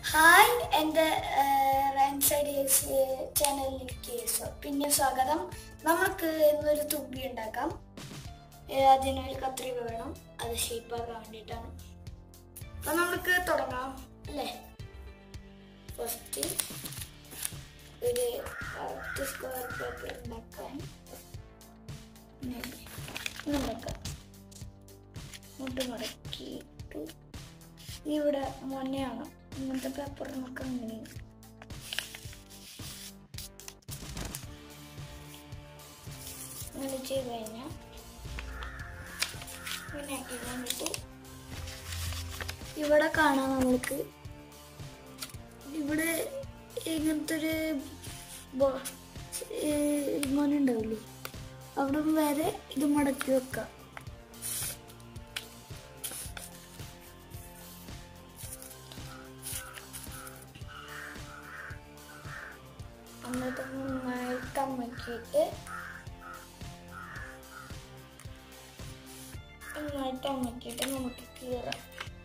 Hi എൻ്റെ Reigns ideas ചാനലിലേക്ക് സ്വ- പിന്നെ സ്വാഗതം നമുക്ക് ഇന്നൊരു തുമ്പി ഉണ്ടാക്കാം ഏ, അതിനൊരു കത്രിക വേണം അത് ഷേപ്പാക്കാൻ വേണ്ടിയിട്ടാണ് അപ്പം നമുക്ക് തുടങ്ങാം അല്ലേ ഫസ്റ്റ് ഒരു കറക്റ്റ് സ്ക്വയർ പേപ്പർ ഉണ്ടാക്കാൻ ഇങ്ങനെ ഉണ്ടാക്കാം മുട്ട് മടക്കിയിട്ട് ഇവിടെ മൊന്നയാണ് ഇങ്ങനത്തെ പേപ്പർ നമുക്ക് അങ്ങനെ അങ്ങനെ ചെയ്ത് കഴിഞ്ഞാൽ ഇങ്ങനെ ആക്കി വന്നിട്ട് ഇവിടെ കാണാം നമ്മൾക്ക് ഇവിടെ ഇങ്ങനത്തെ ഒരു മോന ഉണ്ടാവില്ലേ അവിടെ വരെ ഇത് മടക്കി വെക്കാം എന്നിട്ട് നന്നായിട്ട് അമ്മക്കിയിട്ട് നന്നായിട്ട് അമ്മക്കിയിട്ട് നമുക്ക് കീറാം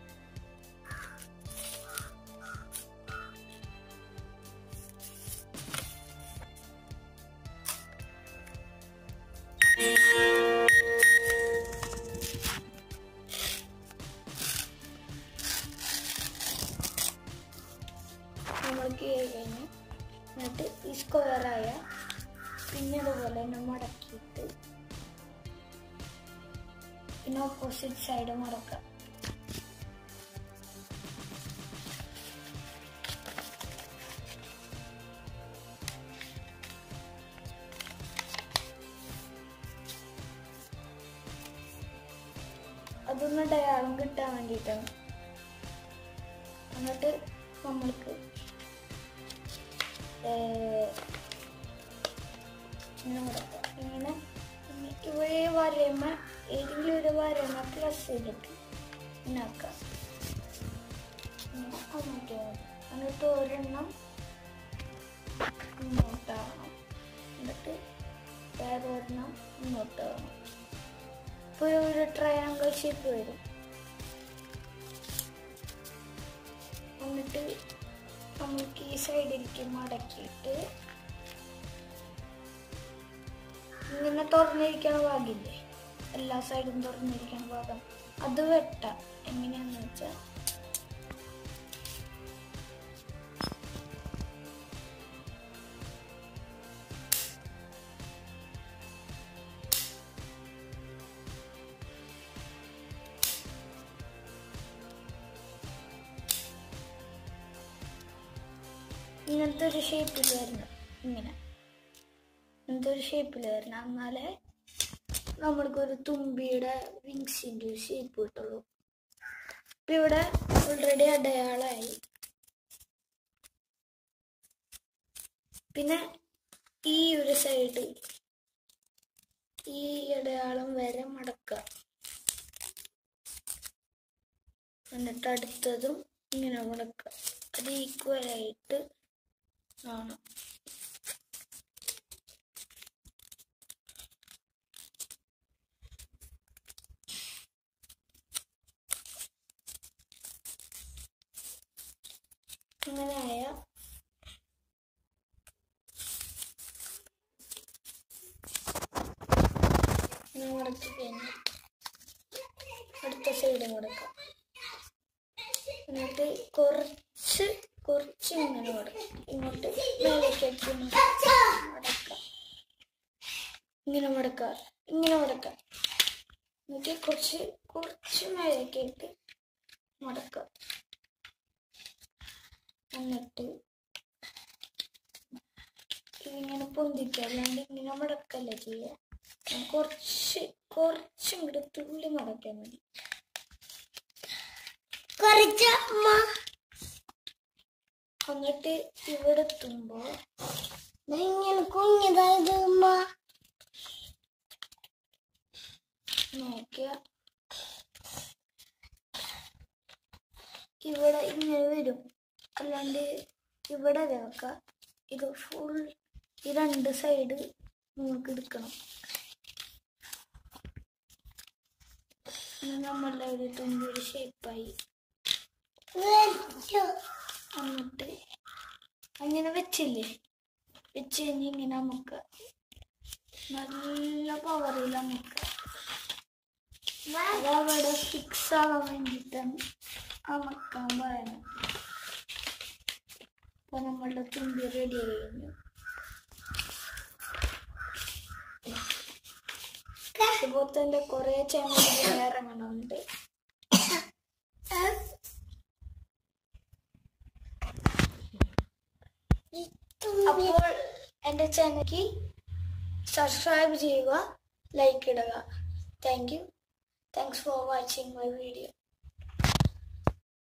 നമ്മൾ കീറി കഴിഞ്ഞ് എന്നിട്ട് ഈ സ്ക്വയറായ പിന്നെ അതുപോലെ തന്നെ മടക്കിയിട്ട് പിന്നെ ഓപ്പോസിറ്റ് സൈഡ് മടക്കാം അതൊന്ന് ഡയാളം കിട്ടാൻ വേണ്ടിയിട്ടാണ് എന്നിട്ട് നമ്മൾക്ക് ഏഹ്, ഇങ്ങനെ കൊടുക്കാം. ഇങ്ങനെ ഇങ്ങനെ ഇവിടെ വരയുമ്പോ ഏതെങ്കിലും ഒരു വരയുമ്പോ പ്ലസ് ചെയ്തിട്ട് ഇങ്ങനെ ആക്കാം ഇങ്ങനെ അങ്ങോട്ട് വരും. എന്നിട്ട് ഒരെണ്ണം ഇങ്ങോട്ടാവണം എന്നിട്ട് വേറെ ഒരെണ്ണം ഇങ്ങോട്ടാവണം ഇപ്പോൾ ഒരു ട്രയാങ്കിൾ ഷേപ്പ് വരും എന്നിട്ട് നമുക്ക് ഈ സൈഡിലേക്ക് മടക്കിയിട്ട് ഇങ്ങനെ തുറന്നിരിക്കണ ഭാഗമില്ലേ എല്ലാ സൈഡും തുറന്നിരിക്കണ ഭാഗം അത് വെട്ടാം എങ്ങനെയാന്ന് വെച്ചാൽ ഇങ്ങനത്തെ ഒരു ഷേപ്പിൽ വരണം ഇങ്ങനെ ഇങ്ങനത്തെ ഒരു ഷേപ്പിൽ വരണം എന്നാലേ നമ്മൾക്കൊരു തുമ്പിയുടെ വിങ്സിൻ്റെ ഒരു ഷേപ്പ് കിട്ടുള്ളൂ ഇപ്പം ഇവിടെ ഓൾറെഡി അടയാളമായി പിന്നെ ഈ ഒരു സൈഡ് ഈ അടയാളം വരെ മടക്കുക എന്നിട്ട് അടുത്തതും ഇങ്ങനെ മടക്കുക അത് ഈക്വൽ ആയിട്ട് ആണ് അങ്ങനെയായ ഇങ്ങനെ മടക്കി കഴിഞ്ഞ് അടുത്ത സൈഡ് മടക്കാം എന്നിട്ട് കുറച്ച് കുറച്ച് ഇങ്ങനെ മടക്കാം ഇങ്ങോട്ട് മേലേക്കാക്കി മടക്കാം ഇങ്ങനെ മടക്കാം ഇങ്ങനെ മടക്കാം എന്നിട്ട് കുറച്ച് കുറച്ച് മേലേക്കായിട്ട് മടക്കാം എന്നിട്ട് ഇതിങ്ങനെ പൊന്തിക്കുക അല്ലാണ്ട് ഇങ്ങനെ മടക്കല്ല ചെയ്യുക കുറച്ച് കുറച്ചും കൂടെ തുള്ളി മടക്കിയാൽ മതി കുറച്ച് അമ്മ എന്നിട്ട് ഇവിടെ എത്തുമ്പോ ഇങ്ങനെ കുഞ്ഞതായത് അമ്മ നോക്കിയ ഇവിടെ ഇങ്ങനെ വരും അല്ലാണ്ട് ഇവിടെ വെക്ക ഇത് ഫുൾ ഈ രണ്ട് സൈഡ് നമുക്ക് എടുക്കണം നമ്മളുടെ ഒരു തുമ്പി ഒരു ഷേപ്പായി വെച്ചു എന്നിട്ട് ഇങ്ങനെ വെച്ചില്ലേ വെച്ച് കഴിഞ്ഞ് ഇങ്ങനെ നമുക്ക് നല്ല പവറിൽ നമുക്ക് അതവിടെ ഫിക്സ് ആവാൻ വേണ്ടിയിട്ടാണ് അമക്കാൻ പറയുന്നത് അപ്പൊ നമ്മളുടെ തുമ്പി റെഡി ആയി കഴിഞ്ഞു അതുപോലെ തന്നെ കുറെ ചാനൽ ഇറങ്ങണമുണ്ട് അപ്പോൾ എൻ്റെ ചാനലിൽ സബ്സ്ക്രൈബ് ചെയ്യുക ലൈക്ക് ഇടുക thank you thanks for watching my video